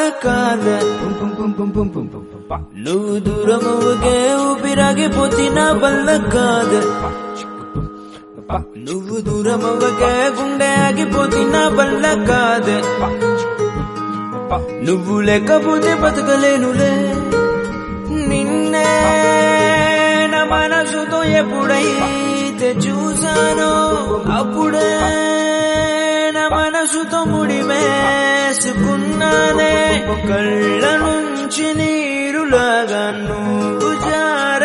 కాదే నువ్వు దూరమవుగే ఊపిరాగిపోతే నా వల్ల కాదే నువ్వు దూరమవ్వకే గుండె ఆగిపోతే నా వల్ల కాదే నువ్వు లేకపోతే బతకలేనులే నిన్నే నా మనసుతో ఎప్పుడైతే చూసానో అప్పుడే నా మనసుతో ముడివేసుకున్నానే కళ్ళ నుంచి నీరులాగా నువ్వు జారి